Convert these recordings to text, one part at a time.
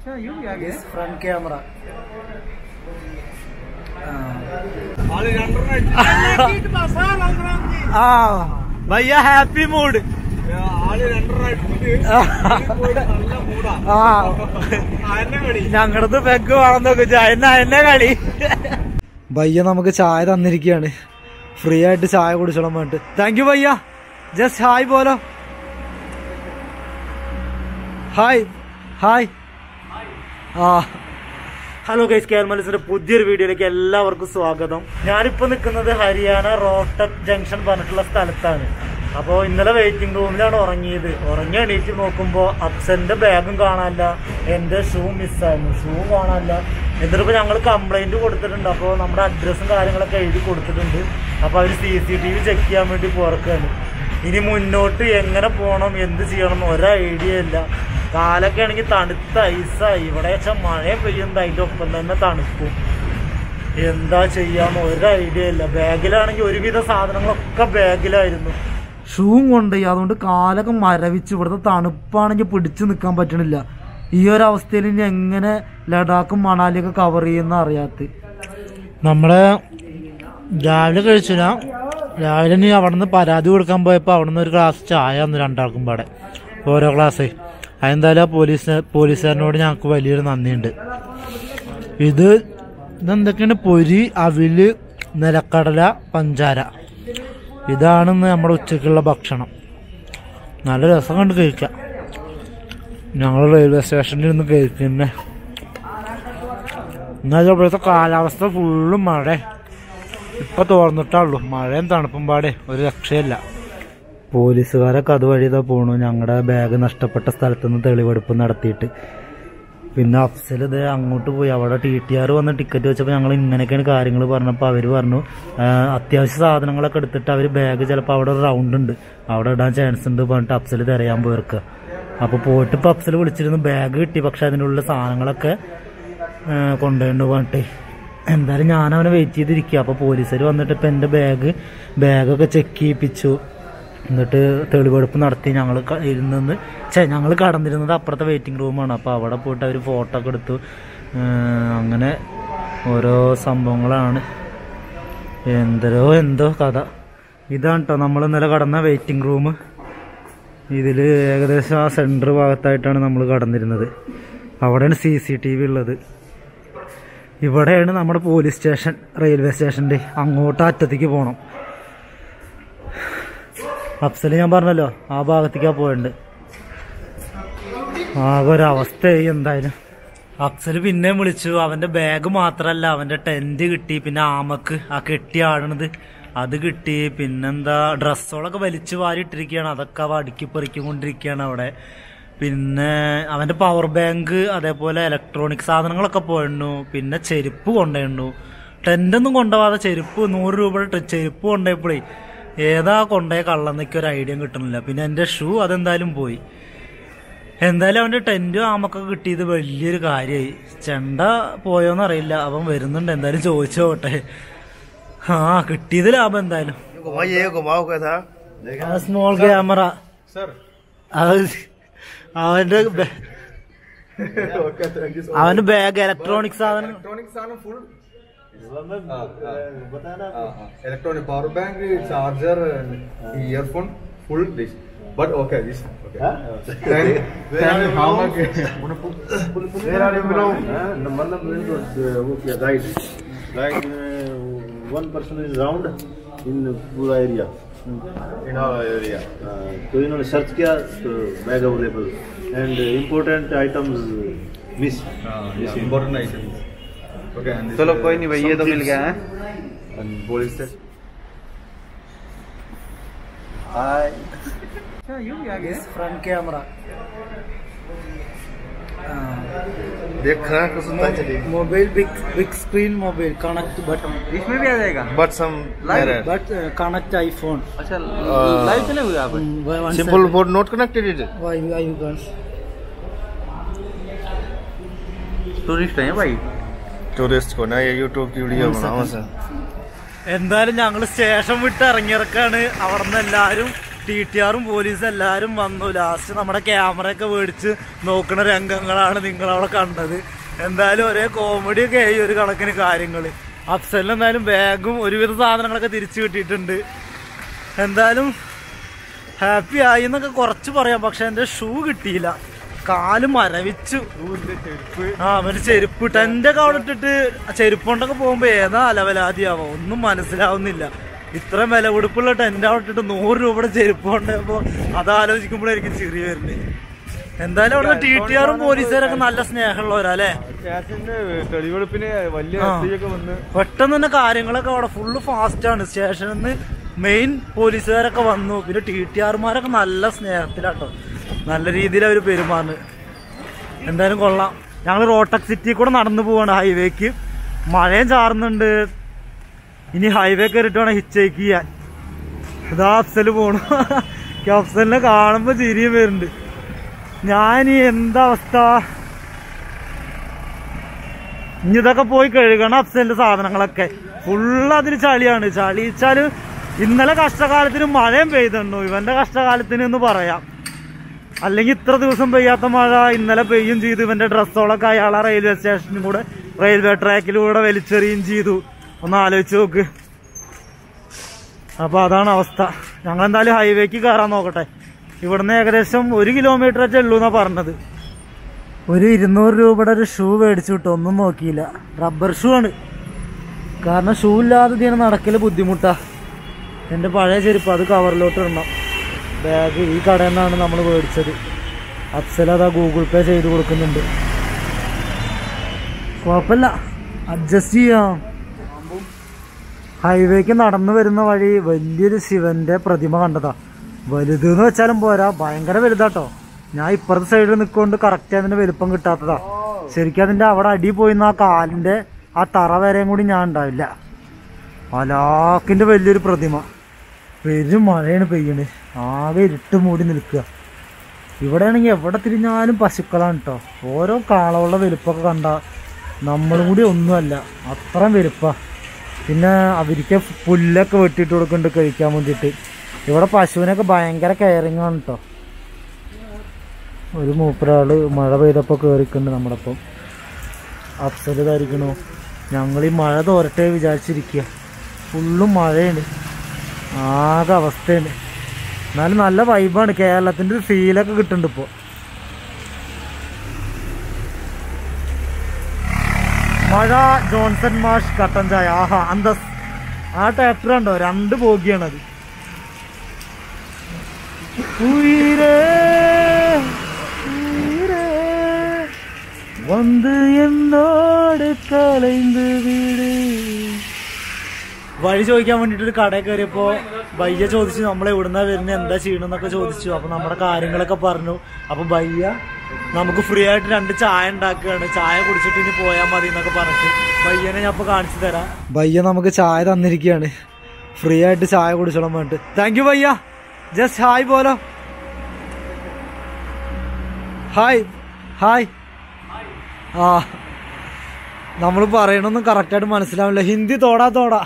Front camera ആ ഭയ്യ happy mood ആ ഞങ്ങളത് പെഗ് വേണം നോക്ക് എന്നെ എന്നെ കളി ഭയ്യ നമുക്ക് ചായ തന്നിരിക്കുകയാണ് ഫ്രീ ആയിട്ട് ചായ കുടിച്ചോളാൻ വേണ്ടിട്ട് താങ്ക് യു ഭയ്യ ജസ്റ്റ് ഹായ് പോലോ ഹായ് ഹായ് ആ ഹലോ ഗൈസ് കേരളസിന്റെ പുതിയൊരു വീഡിയോയിലേക്ക് എല്ലാവർക്കും സ്വാഗതം ഞാനിപ്പോ നിൽക്കുന്നത് ഹരിയാന റോട്ടക് ജംഗ്ഷൻ പറഞ്ഞിട്ടുള്ള സ്ഥലത്താണ് അപ്പോൾ ഇന്നലെ വെയിറ്റിംഗ് റൂമിലാണ് ഉറങ്ങിയത് ഉറങ്ങി എണീറ്റ് നോക്കുമ്പോൾ അപ്സന്റെ ബാഗും കാണാനില്ല എൻ്റെ ഷൂ മിസ്സായിരുന്നു ഷൂ കാണാനില്ല എന്നിട്ടിപ്പോൾ ഞങ്ങൾ കംപ്ലൈന്റ് കൊടുത്തിട്ടുണ്ട് അപ്പോൾ നമ്മുടെ അഡ്രസ്സും കാര്യങ്ങളൊക്കെ എഴുതി കൊടുത്തിട്ടുണ്ട് അപ്പോൾ അവർ C C T V check ചെയ്യാൻ വേണ്ടി പുറക്കാണ് ഇനി മുന്നോട്ട് എങ്ങനെ പോകണം എന്ത് ചെയ്യണം എന്ന് ഒരു ഐഡിയ ഇല്ല കാലൊക്കെ ആണെങ്കിൽ തണുത്ത ഐസായി ഇവിടെ വെച്ചാൽ മഴ പെയ്യുന്നത് അതിൻ്റെ ഒപ്പം തന്നെ തണുപ്പും എന്താ ചെയ്യാന്ന് ഒരു ഐഡിയ ഇല്ല ബാഗിലാണെങ്കിൽ ഒരുവിധ സാധനങ്ങളൊക്കെ ബാഗിലായിരുന്നു ഷൂവും കൊണ്ട് അതുകൊണ്ട് കാലൊക്കെ മരവിച്ച് ഇവിടുത്തെ തണുപ്പാണെങ്കിൽ പിടിച്ചു നിൽക്കാൻ പറ്റണില്ല ഈ ഒരു അവസ്ഥയിൽ ഇനി എങ്ങനെ ലഡാക്കും മണാലിയൊക്കെ കവർ ചെയ്യുന്ന അറിയാത്ത നമ്മുടെ രാവിലെ കഴിച്ചില്ല രാവിലെ നീ അവിടെ നിന്ന് പരാതി കൊടുക്കാൻ പോയപ്പോൾ അവിടെ നിന്ന് ഒരു ഗ്ലാസ് ചായ തന്നു രണ്ടാൾക്കും പാടെ ഓരോ ഗ്ലാസ് അതെന്തായാലും ആ പോലീസ് പോലീസുകാരനോട് ഞങ്ങൾക്ക് വലിയൊരു നന്ദിയുണ്ട് ഇത് ഇതെന്തൊക്കെയാണ് പൊരി അവില് നിലക്കടല പഞ്ചാര ഇതാണ് ഇന്ന് നമ്മുടെ ഉച്ചയ്ക്കുള്ള ഭക്ഷണം നല്ല രസം കണ്ട് കഴിക്കാം ഞങ്ങൾ റെയിൽവേ സ്റ്റേഷനിൽ നിന്ന് കഴിക്കുന്നേ എന്നാൽ ഇവിടുത്തെ കാലാവസ്ഥ ഫുള്ളും മഴ ഇപ്പൊ തോർന്നിട്ടുള്ളൂ മഴയും തണുപ്പും പാടെ ഒരു രക്ഷയില്ല പോലീസുകാരൊക്കെ അതുവഴി ഇതാ പോണു ഞങ്ങളുടെ ബാഗ് നഷ്ടപ്പെട്ട സ്ഥലത്ത് നിന്ന് തെളിവെടുപ്പ് നടത്തിയിട്ട് പിന്നെ അഫ്സൽ ഇത് അങ്ങോട്ട് പോയി അവിടെ ടി ടി ആർ വന്ന് ടിക്കറ്റ് വെച്ചപ്പോൾ ഞങ്ങൾ ഇങ്ങനെയൊക്കെയാണ് കാര്യങ്ങൾ പറഞ്ഞപ്പോൾ അവർ പറഞ്ഞു ആ, അത്യാവശ്യ സാധനങ്ങളൊക്കെ എടുത്തിട്ട് അവർ ബാഗ് ചിലപ്പോൾ അവിടെ ഒരു റൗണ്ട് ഉണ്ട് അവിടെ ഇടാൻ ചാൻസ് ഉണ്ട് പറഞ്ഞിട്ട് അഫ്സൽ തിരയാൻ പോയിരിക്കുക അപ്പോൾ പോയിട്ട് ഇപ്പോൾ അഫ്സൽ വിളിച്ചിരുന്നു ബാഗ് കിട്ടി പക്ഷെ അതിനുള്ള സാധനങ്ങളൊക്കെ ആ, കൊണ്ടുപോയിട്ടുണ്ട് പറഞ്ഞിട്ട് എന്തായാലും ഞാൻ അവനെ വെയിറ്റ് ചെയ്തിരിക്കുക അപ്പോൾ പോലീസുകാർ വന്നിട്ട് ഇപ്പം എൻ്റെ ബാഗ് ബാഗൊക്കെ ചെക്ക് ചെയ്യിപ്പിച്ചു എന്നിട്ട് തെളിവെടുപ്പ് നടത്തി ഞങ്ങൾ ഇരുന്ന് ചേ ഞങ്ങൾ കടന്നിരുന്നത് അപ്പുറത്തെ വെയിറ്റിംഗ് റൂമാണ് അപ്പോൾ അവിടെ പോയിട്ട് അവർ ഫോട്ടോ ഒക്കെ എടുത്തു ആ, അങ്ങനെ ഓരോ സംഭവങ്ങളാണ് എന്തരോ എന്തോ കഥ ഇതാണ് കേട്ടോ നമ്മൾ ഇന്നലെ കടന്ന വെയിറ്റിംഗ് റൂം ഇതിൽ ഏകദേശം ആ സെൻറ്റർ ഭാഗത്തായിട്ടാണ് നമ്മൾ കടന്നിരുന്നത് അവിടെയാണ് സി സി ടി വി ഉള്ളത് ഇവിടെയാണ് നമ്മുടെ പോലീസ് സ്റ്റേഷൻ റെയിൽവേ സ്റ്റേഷൻ്റെ അങ്ങോട്ട് അറ്റത്തേക്ക് പോകണം അഫ്സൽ ഞാൻ പറഞ്ഞല്ലോ ആ ഭാഗത്തേക്കാ പോയിട്ടുണ്ട് ആകെ ഒരവസ്ഥയായി എന്തായാലും അഫ്സൽ പിന്നെയും വിളിച്ചു അവന്റെ ബാഗ് മാത്രല്ല അവന്റെ ടെന്റ് കിട്ടി പിന്നെ ആമക്ക് ആ കെട്ടി ആടണത് അത് കിട്ടി പിന്നെന്താ ഡ്രസ്സുകളൊക്കെ വലിച്ചു വാരി ഇട്ടിരിക്കുകയാണ് അതൊക്കെ അവ അടുക്കി പെറുക്കിക്കൊണ്ടിരിക്കുകയാണ് അവിടെ പിന്നെ അവന്റെ പവർ ബാങ്ക് അതേപോലെ ഇലക്ട്രോണിക് സാധനങ്ങളൊക്കെ പോയിരുന്നു പിന്നെ ചെരുപ്പ് കൊണ്ടുപോയിരുന്നു ടെന്റൊന്നും കൊണ്ടുപോകാതെ ചെരുപ്പ് നൂറ് രൂപയുടെ ടെ- ചെരുപ്പ് കൊണ്ടുപോയപ്പോഴേ ഏതാ കൊണ്ടുപോയ കള്ളന്നൊക്കെ ഒരു ഐഡിയ കിട്ടണില്ല പിന്നെ എന്റെ ഷൂ അതെന്തായാലും പോയി എന്തായാലും അവന്റെ ടെന്റും ആമൊക്കെ കിട്ടിയത് വലിയൊരു കാര്യമായി ചെണ്ട പോയോന്ന് അറിയില്ല അവൻ വരുന്നുണ്ട് എന്തായാലും ചോദിച്ചോട്ടെ ആ കിട്ടിയത് ലാഭം എന്തായാലും घुमाइए घुमाओ क्या था സ്മോൾ ക്യാമറ അവന്റെ ബ- അവന്റെ ബാഗ് ഇലക്ട്രോണിക് സാധനം इलेक्ट्रॉनिक सामान full electronic power bank charger earphone full this but okay this okay then then how much Where are you belong? मतलब वो क्या guide guide one person is round in पूरा area in our area तो इन्होंने search किया तो bag available and important items miss uh, yeah, important items okay and this चलो is, कोई नहीं भाई ये तो मिल गया है and police station front camera देख रहा है सुनता चलिए mobile big big screen mobile connect button इसमें भी आ जाएगा but some but connect iPhone अच्छा लाइव चले हुए आप simple board note connected it why why you guys tourist हैं भाई टूरिस्ट को ना ये यूट्यूब की वीडियो बनाओ सर എന്തായാലും ഞങ്ങൾ സ്റ്റേഷൻ വിട്ട് ഇറങ്ങിയിറക്കാണ് അവിടെ നിന്ന് എല്ലാവരും ടി ടി ആറും പോലീസും എല്ലാരും വന്നു ലാസ്റ്റ് നമ്മുടെ ക്യാമറ ഒക്കെ മേടിച്ച് നോക്കുന്ന രംഗങ്ങളാണ് നിങ്ങളവിടെ കണ്ടത് എന്തായാലും ഒരേ കോമഡി ഒക്കെ ആയി ഒരു കണക്കിന് കാര്യങ്ങൾ അഫ്സലിന് എന്തായാലും ബാഗും ഒരുവിധ സാധനങ്ങളൊക്കെ തിരിച്ചു കിട്ടിയിട്ടുണ്ട് എന്തായാലും ഹാപ്പി ആയി എന്നൊക്കെ കുറച്ച് പറയാം പക്ഷെ എൻ്റെ ഷൂ കിട്ടിയില്ല കാല് മരവിച്ചു ആ അവര് ചെരുപ്പ് ടെന്റ് ഒക്കെ അവിടെ ഇട്ടിട്ട് ചെരുപ്പ് കൊണ്ടൊക്കെ പോകുമ്പോ ഏതാ അലവലാതിയാവോ ഒന്നും മനസ്സിലാവുന്നില്ല ഇത്ര വില കൊടുപ്പുള്ള ടെന്റ് അവിടെ ഇട്ടിട്ട് നൂറ് രൂപയുടെ ചെരുപ്പ് കൊണ്ടപ്പോ അത് ആലോചിക്കുമ്പോഴായിരിക്കും ചിരി വരുന്നത് എന്തായാലും അവിടെ ടി ടി ആറും പോലീസുകാരൊക്കെ നല്ല സ്നേഹമുള്ളവരാ അല്ലേ സ്റ്റേഷന്റെ തെളിവെടുപ്പിന് വലിയ ആ. എത്തിയൊക്കെ വന്ന് പെട്ടെന്ന് തന്നെ കാര്യങ്ങളൊക്കെ അവിടെ ഫുള്ള് ഫാസ്റ്റ് ആണ് സ്റ്റേഷനിൽ നിന്ന് മെയിൻ പോലീസുകാരൊക്കെ വന്നു പിന്നെ ടി ടി ആർമാരൊക്കെ നല്ല സ്നേഹത്തിലാട്ടോ നല്ല രീതിയിൽ അവർ പെരുമാറുന്നു എന്തായാലും കൊള്ളാം ഞങ്ങൾ റോട്ടക് സിറ്റി കൂടെ നടന്നു പോവാണ് ഹൈവേക്ക് മഴയും ചാറുന്നുണ്ട് ഇനി ഹൈവേ കയറിയിട്ട് വേണം ഹിച്ചേക്ക് ചെയ്യാൻ ഇതാ അഫ്സല് പോണു അഫ്സലിനെ കാണുമ്പോ ചിരിയും വരുന്നുണ്ട് ഞാൻ ഈ എന്താ അവസ്ഥ ഇനി ഇതൊക്കെ പോയി കഴുകണം അഫ്സലിന്റെ സാധനങ്ങളൊക്കെ ഫുള്ള് അതിൽ ചളിയാണ് ചളി വെച്ചാല് ഇന്നലെ കഷ്ടകാലത്തിന് മഴയും പെയ്തുണ്ടോ ഇവന്റെ കഷ്ടകാലത്തിന് എന്ന് പറയാം അല്ലെങ്കിൽ ഇത്ര ദിവസം പെയ്യാത്ത മഴ ഇന്നലെ പെയ്യും ചെയ്തു ഇവന്റെ ഡ്രസ്സുകളൊക്കെ അയാളെ റെയിൽവേ സ്റ്റേഷനിൽ കൂടെ റെയിൽവേ ട്രാക്കിലൂടെ വലിച്ചെറിയും ചെയ്തു ഒന്ന് ആലോചിച്ച് നോക്ക് അപ്പൊ അതാണ് അവസ്ഥ ഞങ്ങൾ എന്തായാലും ഹൈവേക്ക് കയറാൻ നോക്കട്ടെ ഇവിടുന്ന് ഏകദേശം ഒരു കിലോമീറ്റർ ഒക്കെ ഉള്ളൂ എന്നാ പറഞ്ഞത് ഒരു ഇരുന്നൂറ് രൂപയുടെ ഒരു ഷൂ മേടിച്ചു കിട്ടും ഒന്നും നോക്കിയില്ല റബ്ബർ ഷൂ ആണ് കാരണം ഷൂ ഇല്ലാതെ ഇതിനെ നടക്കല് ബുദ്ധിമുട്ടാ എൻ്റെ പഴയ ചെരുപ്പ് അത് കവറിലോട്ട് ഇടണം ബാഗ് ഈ കടയിൽ നിന്നാണ് നമ്മൾ മേടിച്ചത് അഫ്സൽ അതാ ഗൂഗിൾ പേ ചെയ്ത് കൊടുക്കുന്നുണ്ട് കുഴപ്പമില്ല അഡ്ജസ്റ്റ് ചെയ്യാം ഹൈവേക്ക് നടന്നു വരുന്ന വഴി വലിയൊരു ശിവന്റെ പ്രതിമ കണ്ടതാ വലുത് എന്ന് വെച്ചാലും പോരാ ഭയങ്കര വലുതാട്ടോ ഞാൻ ഇപ്പുറത്തെ സൈഡിൽ നിൽക്കൊണ്ട് കറക്റ്റ് അതിന്റെ വലുപ്പം കിട്ടാത്തതാ ശരിക്കും അതിന്റെ അവിടെ അടി പോയിന്ന ആ കാലിന്റെ ആ തറ വരെയും കൂടി ഞാൻ ഉണ്ടാവില്ല അലാക്കിന്റെ വലിയൊരു പ്രതിമ പെരും മഴയാണ് പെയ്യണ് ആകെ ഇരുട്ട് മൂടി നിൽക്കുക ഇവിടെ ആണെങ്കിൽ എവിടെ തിരിഞ്ഞാലും പശുക്കളാണ് കേട്ടോ ഓരോ കാളകളുടെ വലുപ്പമൊക്കെ കണ്ട നമ്മളും കൂടി ഒന്നുമല്ല അത്രയും വലുപ്പാ പിന്നെ അവർക്ക് പുല്ലൊക്കെ വെട്ടിയിട്ട് കൊടുക്കുന്നുണ്ട് കഴിക്കാൻ വേണ്ടിയിട്ട് ഇവിടെ പശുവിനൊക്കെ ഭയങ്കര കെയറിങ് ആണ് കേട്ടോ ഒരു മൂപ്പരാള് മഴ പെയ്തപ്പോൾ കയറിക്കുന്നുണ്ട് നമ്മുടെ ഒപ്പം അപ്സരിതായിരിക്കണോ ഞങ്ങൾ ഈ മഴ തോരട്ടെ വിചാരിച്ചിരിക്കുക ഫുള്ളും മഴയാണ് ആകെ അവസ്ഥയാണ് എന്നാലും നല്ല വൈബാണ് കേരളത്തിന്റെ ഒരു ഫീലൊക്കെ കിട്ടുന്നുണ്ട് ഇപ്പോൾ മഴ ജോൺസൺ മാഷ് കട്ടൻ ചായ ആഹാ അന്തസ് ആ ട്രാക്ടർ കണ്ടോ രണ്ട് ബോഗിയാണത് ഉയിരേ, ഉയിരേ, വന്ന് എന്നോട് കലൈந்து വീട് വഴി ചോദിക്കാൻ വേണ്ടിട്ട് ഒരു കടയിൽ കയറിയപ്പോ ബയ്യ ചോദിച്ചു നമ്മൾ എവിടുന്നാ വരുന്നത് എന്താ ചെയ്യണമെന്നൊക്കെ ചോദിച്ചു അപ്പൊ നമ്മുടെ കാര്യങ്ങളൊക്കെ പറഞ്ഞു അപ്പൊ ബയ്യ നമുക്ക് ഫ്രീ ആയിട്ട് രണ്ട് ചായ ഉണ്ടാക്കുകയാണ് ചായ കുടിച്ചിട്ട് ഇനി പോയാൽ മതി എന്നൊക്കെ പറഞ്ഞിട്ട് ബയ്യനെ ഞാൻ ഇപ്പൊ കാണിച്ചു തരാം ബയ്യ നമുക്ക് ചായ തന്നിരിക്കുകയാണ് ഫ്രീ ആയിട്ട് ചായ കുടിച്ചോളാൻ വേണ്ടിട്ട് താങ്ക് യു ബയ്യ ജസ്റ്റ് ഹായ് പോലോ ഹായ് ഹായ് ആ നമ്മൾ പറയണൊന്നും കറക്റ്റായിട്ട് മനസ്സിലാവില്ല ഹിന്ദി തോടാ തോടാ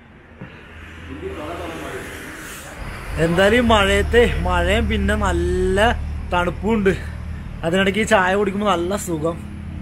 എന്തായാലും ഈ മഴയത്തെ മഴയും പിന്നെ നല്ല തണുപ്പുണ്ട് അതിനിടയ്ക്ക് ഈ ചായ കുടിക്കുമ്പോൾ നല്ല സുഖം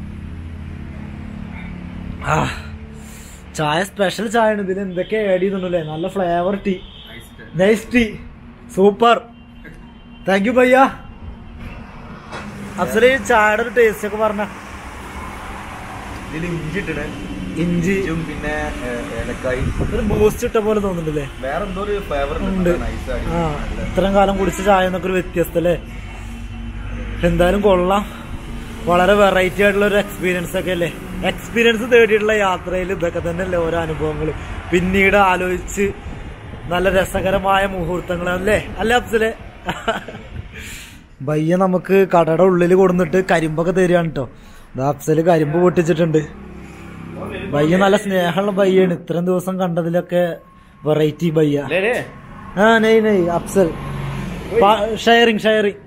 ആ ചായ സ്പെഷ്യൽ ചായ ആണ് ഇതിൽ എന്തൊക്കെ ആഡ് ചെയ്യുന്നുണ്ടല്ലേ നല്ല flavour tea nice tea super thank you ഭയ്യ അഫ്സൽ ഈ ചായയുടെ ഒരു ടേസ്റ്റ് ഒക്കെ പറഞ്ഞ ഇതിൽ ഇഞ്ചി ഇട്ടിട്ട് ഇഞ്ചി ഇഞ്ചും പിന്നെ ഏ- ഏലക്കായി ഒരു ബൂസ്റ്റ് ഇട്ട പോലെ തോന്നുന്നുണ്ടല്ലേ വേറെ എന്തോ ഒരു ഫ്ലേവർ ഉണ്ട് ആ ഇത്രയും കാലം കുടിച്ച ചായ എന്നൊക്കെ ഒരു വ്യത്യസ്ത അല്ലേ എന്തായാലും കൊള്ളാം വളരെ വെറൈറ്റി ആയിട്ടുള്ള ഒരു എക്സ്പീരിയൻസ് ഒക്കെ അല്ലേ എക്സ്പീരിയൻസ് തേടിയിട്ടുള്ള യാത്രയിൽ ഇതൊക്കെ തന്നെയല്ലേ ഓരോ അനുഭവങ്ങൾ പിന്നീട് ആലോചിച്ച് നല്ല രസകരമായ മുഹൂർത്തങ്ങൾ അല്ലേ അല്ലേ അഫ്സലെ ബയ്യ നമുക്ക് കടയുടെ ഉള്ളിൽ കൊടുന്നിട്ട് കരിമ്പൊക്കെ തരികയാണ് കേട്ടോ ഇതാ അഫ്സല് കരിമ്പ് പൊട്ടിച്ചിട്ടുണ്ട് ബയ്യ നല്ല സ്നേഹമുള്ള ബയ്യാണ് ഇത്രയും ദിവസം കണ്ടതിലൊക്കെ വെറൈറ്റി ബയ്യ हाँ नहीं नहीं अफसल ഷെയറിങ് ഷെയറിങ്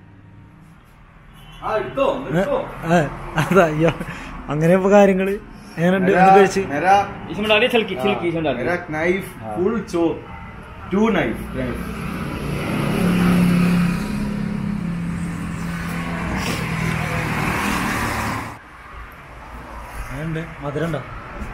അതാ അയ്യോ അങ്ങനെ ഇപ്പൊ കാര്യങ്ങള് എങ്ങനെയുണ്ട് ഒന്ന് കഴിച്ച് मेरा इसमें डालिए छिलकी छिलकी इसमें डालिए मेरा नाइफ फुल चोक टू नाइफ ഉണ്ട് മധുരം ഉണ്ടോ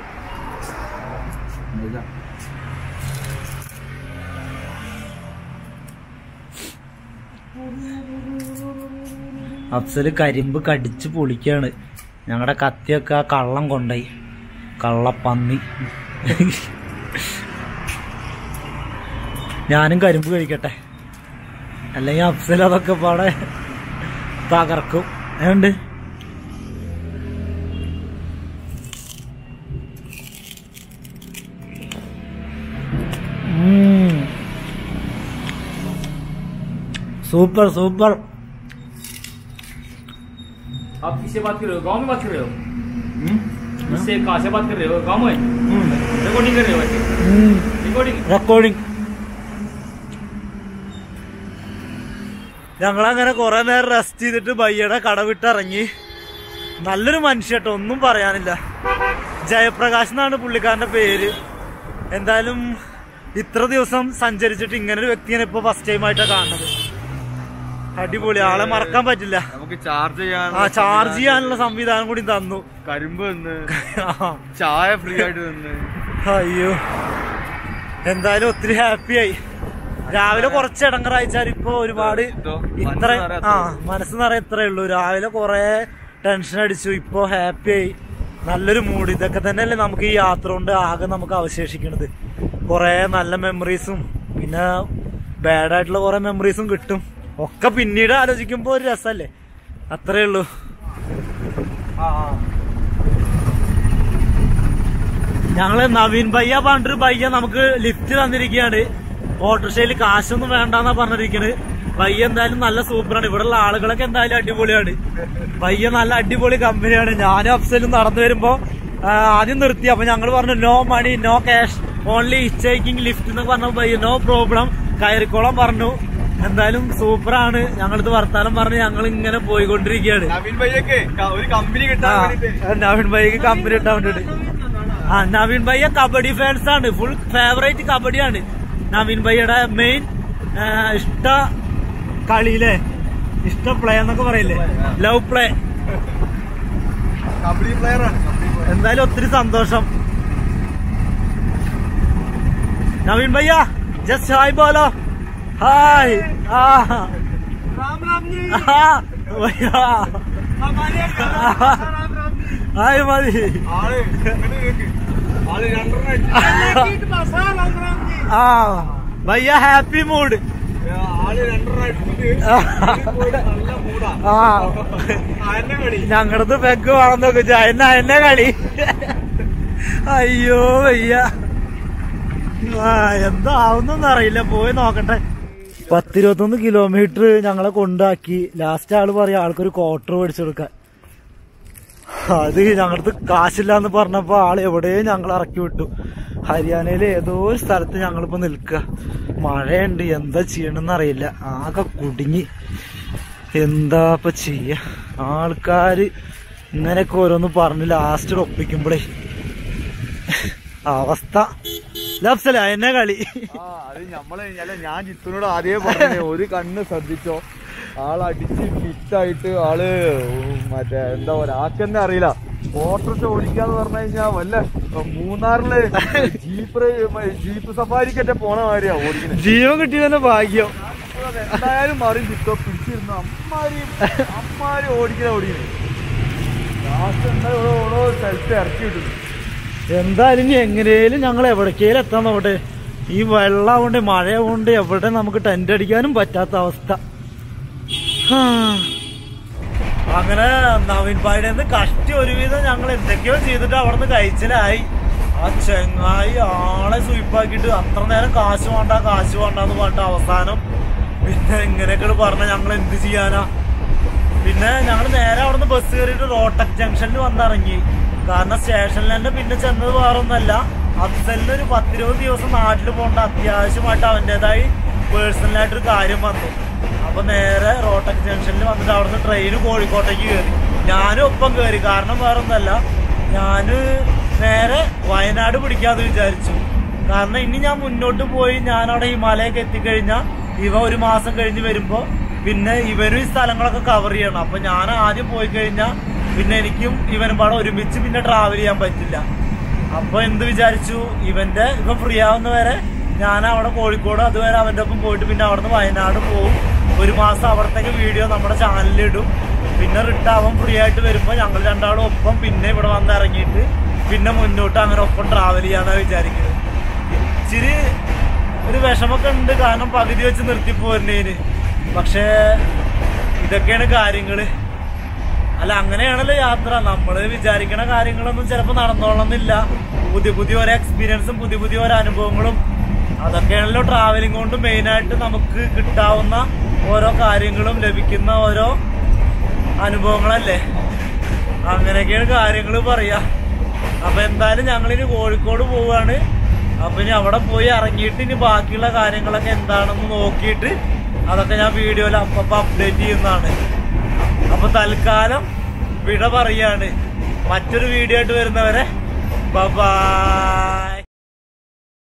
അഫ്സല് കരിമ്പ് കടിച്ച് പൊളിക്കാണ് ഞങ്ങളുടെ കത്തിയൊക്കെ ആ കള്ളം കൊണ്ടായി കള്ളപ്പന്നി ഞാനും കരിമ്പ് കഴിക്കട്ടെ അല്ലെങ്കിൽ അഫ്സൽ അതൊക്കെ പാടെ തകർക്കും ഏണ്ട് സൂപ്പർ സൂപ്പർ आप किससे बात कर रहे हो गांव में बात कर रहे हो इससे कहाँ से बात कर रहे हो गांव में रिकॉर्डिंग कर रहे हो वैसे रिकॉर्डिंग റെക്കോർഡിംഗ് ഞങ്ങളങ്ങനെ കുറെ നേരം റെസ്റ്റ് ചെയ്തിട്ട് ബയ്യയുടെ കട വിട്ടിറങ്ങി നല്ലൊരു മനുഷ്യട്ടോ ഒന്നും പറയാനില്ല ജയപ്രകാശ് എന്നാണ് പുള്ളിക്കാരന്റെ പേര് എന്തായാലും ഇത്ര ദിവസം സഞ്ചരിച്ചിട്ട് ഇങ്ങനെ ഒരു വ്യക്തിയെ ഇപ്പൊ ഫസ്റ്റ് ടൈം ആയിട്ടാണ് കാണുന്നത് അടിപൊളി ആളെ മറക്കാൻ പറ്റില്ല നമുക്ക് ചാർജ് ചെയ്യാൻ ആ ചാർജ് ചെയ്യാനുള്ള സംവിധാനം കൂടി തന്നു കരിമ്പ് തന്ന് ആ. ചായ ഫ്രീ ആയിട്ട് തന്ന് അയ്യോ എന്തായാലും ഒത്തിരി ഹാപ്പിയായി രാവിലെ കുറച്ച് ഇടങ്ങറായിച്ചാൽ ഇപ്പൊ ഒരുപാട് ഇതോ, ഇത്ര മനസ്സ് നിറയെ ആ മനസ്സ് നിറയെ ഇത്രേ ഉള്ളൂ രാവിലെ കുറെ ടെൻഷൻ അടിച്ചു ഇപ്പൊ ഹാപ്പിയായി നല്ലൊരു മൂഡ് ഇതൊക്കെ തന്നെയല്ലേ നമുക്ക് ഈ യാത്ര കൊണ്ട് ആകെ നമുക്ക് അവശേഷിക്കണത് കുറെ നല്ല മെമ്മറീസും പിന്നെ ബാഡ് ആയിട്ടുള്ള കുറെ മെമ്മറീസും കിട്ടും ഒക്കെ പിന്നീട് ആലോചിക്കുമ്പോ ഒരു രസല്ലേ അത്രേ ഉള്ളൂ ഞങ്ങള് നവീൻ ഭയ്യ പറഞ്ഞൊരു ഭയ്യ നമുക്ക് ലിഫ്റ്റ് തന്നിരിക്കുകയാണ് ഓട്ടോറിക്ഷയിൽ കാശൊന്നും വേണ്ടെന്നാ പറഞ്ഞിരിക്കുന്നത് ഭയ്യ എന്തായാലും നല്ല സൂപ്പറാണ് ഇവിടെയുള്ള ആളുകളൊക്കെ എന്തായാലും അടിപൊളിയാണ് ഭയ്യ നല്ല അടിപൊളി കമ്പനിയാണ് ഞാനും അഫ്സലും നടന്നു വരുമ്പോ ആ, ആദ്യം നിർത്തി അപ്പൊ ഞങ്ങൾ പറഞ്ഞു no money no cash only taking lift എന്ന് പറഞ്ഞ ഭയ്യ നോ പ്രോബ്ലം കയറിക്കോളം പറഞ്ഞു എന്തായാലും സൂപ്പറാണ് ഞങ്ങളിത് വർത്താനം പറഞ്ഞ് ഞങ്ങൾ ഇങ്ങനെ പോയിക്കൊണ്ടിരിക്കുകയാണ് നവീൻ ഭയ്യൊക്കെ ഒരു കമ്പനി കിട്ടാൻ ആ, വേണ്ടിട്ട് നവീൻ ഭായിക്ക് കമ്പനി ഇട്ടാൻ വേണ്ടിട്ട് ആ നവീൻ ഭയ്യ കബഡി ഫാൻസ് ആണ് ഫുൾ ഫേവറേറ്റ് കബഡിയാണ് നവീൻ ഭയ്യയുടെ മെയിൻ ഇഷ്ട കളിയിലെ ഇഷ്ട പ്ലേ എന്നൊക്കെ പറയില്ലേ ലവ് പ്ലേ കബഡി പ്ലെയർ ആണ് എന്തായാലും ഒത്തിരി സന്തോഷം നവീൻ ഭയ്യ ജസ്റ്റ് ഹായ് ബോലോ ഹായ് ആ ആ, ഭയ്യ ഹായ് മതി ആള് ഇങ്ങോട്ട് കേക്ക്. ആള് രണ്ടെണ്ണം അടിച്ച് ആ ഭയ്യ ഹാപ്പി മൂഡ് ആള് രണ്ടെണ്ണം അടിച്ചിട്ട് പോയിട്ട് നല്ല മൂടാ ആ ആരുടെ കളി ഞങ്ങളത് പെഗ് വേണം നോക്ക് എന്നെ എന്നെ കളി അയ്യോ വയ്യ ആ എന്താവുന്നൊന്നും അറിയില്ല പോയി നോക്കട്ടെ പത്തിരുപത്തൊന്ന് കിലോമീറ്റർ ഞങ്ങളെ കൊണ്ടാക്കി ലാസ്റ്റ് ആള് പറയാ ആൾക്കൊരു ക്വാർട്ടർ മേടിച്ചു കൊടുക്കാൻ അത് ഞങ്ങളടുത്ത് കാശില്ലാന്ന് പറഞ്ഞപ്പോ ആള് എവിടെയോ ഞങ്ങൾ ഇറക്കി വിട്ടു ഹരിയാനയിലെ ഏതോ ഒരു സ്ഥലത്ത് ഞങ്ങളിപ്പോ നിൽക്കുക മഴയുണ്ട് എന്താ ചെയ്യണമെന്ന് അറിയില്ല ആകെ കുടുങ്ങി എന്താ ഇപ്പൊ ചെയ്യ ആൾക്കാര് ഇങ്ങനെയൊക്കെ ഓരോന്ന് പറഞ്ഞ് ലാസ്റ്റ് ഒപ്പിക്കുമ്പോഴേ അവസ്ഥ ലഫ്സല എന്നെ കളി ആ അത് നമ്മള് അല്ല ഞാൻ ജിത്തുനോട് ആദ്യമേ പറഞ്ഞു ഒരു കണ്ണ് ശ്രദ്ധിച്ചോ ആള് അടിച്ച് ഫിറ്റായിട്ട് ആള് മറ്റേ എന്താ പറയാ ആക്കെന്നെ അറിയില്ല ഓട്ടോറിച്ച് ഓടിക്കാന്ന് പറഞ്ഞു കഴിഞ്ഞാൽ വല്ല മൂന്നാറില് ജീപ്പ് ജീപ്പ് സഫാരിക്കറ്റെ പോണ മാതിരിയാ ഓടിക്കുന്നത് ജീവൻ കിട്ടിയതന്നെ ഭാഗ്യം എന്തായാലും മറി ജിത്തോ പിടിച്ചിരുന്നു അമ്മാരി അമ്മാരി ഓടിക്കുന്ന ഓടിക്കുന്നത് ലാസ്റ്റ് എന്താ ഓരോ ഓരോ സ്ഥലത്ത് ഇറക്കി വിട്ടു എന്തായാലും ഇനി എങ്ങനെയും ഞങ്ങൾ എവിടേക്കേലും എത്താൻ നോക്കട്ടെ ഈ വെള്ളം കൊണ്ട് മഴ കൊണ്ട് എവിടെ നമുക്ക് ടെന്റ് അടിക്കാനും പറ്റാത്ത അവസ്ഥ ഹാ. അങ്ങനെ നവീൻ പായുടെ നിന്ന് കഷ്ടി ഒരുവിധം ഞങ്ങൾ എന്തൊക്കെയോ ചെയ്തിട്ട് അവിടെ നിന്ന് കഴിച്ചിലായി ആ ചെങ്ങായി ആളെ സ്വീപ്പാക്കിയിട്ട് അത്ര നേരം കാശ് വേണ്ട കാശ് വേണ്ട എന്ന് പറഞ്ഞിട്ട് അവസാനം പിന്നെ ഇങ്ങനെയൊക്കെ പറഞ്ഞ ഞങ്ങൾ എന്ത് ചെയ്യാനാ പിന്നെ ഞങ്ങൾ നേരെ അവിടുന്ന് ബസ് കയറിയിട്ട് റോട്ടക് ജംഗ്ഷനിൽ വന്നിറങ്ങി കാരണം സ്റ്റേഷനിൽ തന്നെ പിന്നെ ചെന്നത് വേറൊന്നല്ല അഫ്സലിന് ഒരു പത്തിരുപത് ദിവസം നാട്ടിൽ പോകേണ്ട അത്യാവശ്യമായിട്ട് അവൻ്റെതായി പേഴ്സണലായിട്ടൊരു കാര്യം വന്നു അപ്പൊ നേരെ റോട്ടക് ജംഗ്ഷനിൽ വന്നിട്ട് അവിടുന്ന് ട്രെയിൻ കോഴിക്കോട്ടേക്ക് കയറി ഞാനും ഒപ്പം കയറി കാരണം വേറൊന്നല്ല ഞാന് നേരെ വയനാട് പിടിക്കാന്ന് വിചാരിച്ചു കാരണം ഇനി ഞാൻ മുന്നോട്ട് പോയി ഞാൻ അവിടെ ഹിമാലയൊക്കെ എത്തിക്കഴിഞ്ഞാൽ ഇവ ഒരു മാസം കഴിഞ്ഞ് വരുമ്പോ പിന്നെ ഇവരും ഈ സ്ഥലങ്ങളൊക്കെ കവർ ചെയ്യണം അപ്പൊ ഞാൻ ആദ്യം പോയി കഴിഞ്ഞാൽ പിന്നെ എനിക്കും ഇവനും പാടെ ഒരുമിച്ച് പിന്നെ ട്രാവൽ ചെയ്യാൻ പറ്റില്ല അപ്പൊ എന്ത് വിചാരിച്ചു ഇവന്റെ ഇവൻ ഫ്രീ ആവുന്ന വരെ ഞാൻ അവിടെ കോഴിക്കോട് അതുവരെ അവന്റെ ഒപ്പം പോയിട്ട് പിന്നെ അവിടുന്ന് വയനാട് പോകും ഒരു മാസം അവിടത്തേക്ക് വീഡിയോ നമ്മുടെ ചാനലിൽ ഇടും പിന്നെ റിട്ട് അവൻ ഫ്രീ ആയിട്ട് വരുമ്പോൾ ഞങ്ങൾ രണ്ടാളും ഒപ്പം പിന്നെ ഇവിടെ വന്ന് ഇറങ്ങിയിട്ട് പിന്നെ മുന്നോട്ട് അങ്ങനെ ഒപ്പം ട്രാവൽ ചെയ്യാന്നാണ് വിചാരിക്കുന്നത് ഇച്ചിരി ഒരു വിഷമൊക്കെ ഉണ്ട് കാരണം പകുതി വെച്ച് നിർത്തി പോരുന്നതിന് പക്ഷേ ഇതൊക്കെയാണ് കാര്യങ്ങള് അല്ല അങ്ങനെയാണല്ലോ യാത്ര നമ്മൾ വിചാരിക്കണ കാര്യങ്ങളൊന്നും ചിലപ്പോൾ നടന്നോളന്നില്ല പുതിയ പുതിയ ഓരോ എക്സ്പീരിയൻസും പുതിയ പുതിയ ഓരോ അനുഭവങ്ങളും അതൊക്കെയാണല്ലോ ട്രാവലിംഗ് കൊണ്ട് മെയിനായിട്ട് നമുക്ക് കിട്ടാവുന്ന ഓരോ കാര്യങ്ങളും ലഭിക്കുന്ന ഓരോ അനുഭവങ്ങളല്ലേ അങ്ങനെയൊക്കെയാണ് കാര്യങ്ങൾ പറയാ അപ്പൊ എന്തായാലും ഞങ്ങളിനി കോഴിക്കോട് പോവാണ് അപ്പൊ ഇനി അവിടെ പോയി ഇറങ്ങിയിട്ട് ഇനി ബാക്കിയുള്ള കാര്യങ്ങളൊക്കെ എന്താണെന്ന് നോക്കിയിട്ട് അതൊക്കെ ഞാൻ വീഡിയോയിൽ അപ്പപ്പ അപ്ഡേറ്റ് ചെയ്യുന്നതാണ് അപ്പൊ തൽക്കാലം വിട പറയാണ് മറ്റൊരു വീഡിയോ ആയിട്ട് വരുന്നവരെ ബൈ